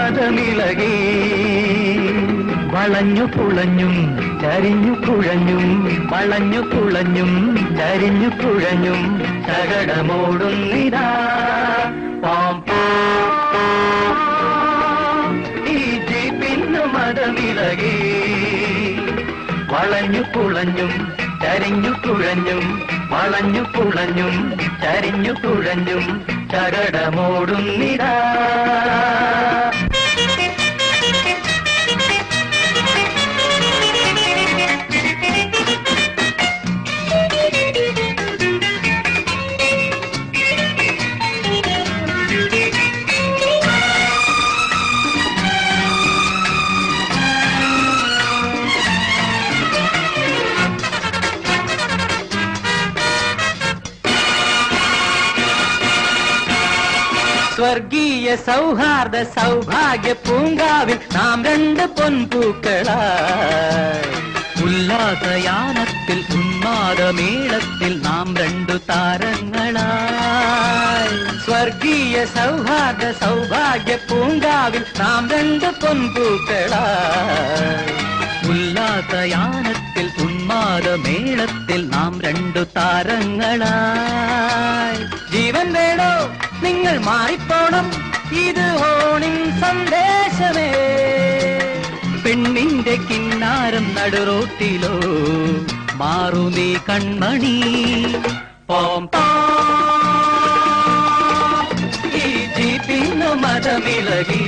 മതമിളകി വളഞ്ഞു പുളഞ്ഞും ചരിഞ്ഞു കുഴഞ്ഞും വളഞ്ഞു പുളഞ്ഞും ചരിഞ്ഞു കുഴഞ്ഞും ശകടമോടുന്നിതാ പാം ഈ ജീപ്പിന്നു മതമിളകി വളഞ്ഞു പുളഞ്ഞും ചരിഞ്ഞു കുഴഞ്ഞും വളഞ്ഞു പുളഞ്ഞും ചരിഞ്ഞു കുഴഞ്ഞും ചകടമോടുന്നിതാ സ്വർഗീയ സൗഹാർദ്ദ സൗഭാഗ്യ പൂങ്കാവിൽ നാം രണ്ട് പൊൻപൂക്കളായി ഉല്ലാസയാനത്തിൽ ഉന്മാദമേളത്തിൽ നാം രണ്ടു താരങ്ങളായി സ്വർഗീയ സൗഹാർദ്ദ സൗഭാഗ്യ പൂങ്കാവിൽ നാം രണ്ട് പൊൻപൂക്കളായി ഉല്ലാസയാനത്തിൽ ഉന്മാദമേളത്തിൽ നാം രണ്ടു താരങ്ങളായി ജീവൻ വേണോ നിങ്ങൾ മാറിപ്പോണം ഇത് ഓണിൻ സന്ദേശമേ പെണ്ണിന്റെ കിന്നാരം നടുറോട്ടിലോ മാറു നീ കൺമണി പോം ഈ ജീപ്പിന്നു മതമിളകി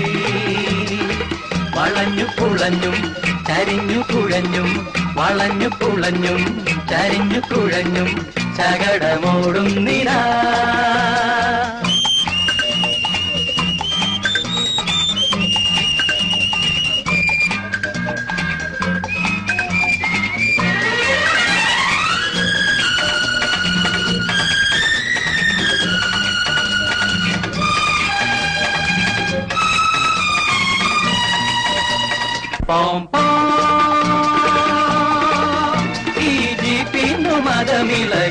വളഞ്ഞു പുളഞ്ഞും ചരിഞ്ഞു കുഴഞ്ഞും വളഞ്ഞു പുളഞ്ഞും ചരിഞ്ഞു കുഴഞ്ഞും ശകടമോടും നിരാ പോം പോം ഈ ജീപ്പിന്നു മതമിള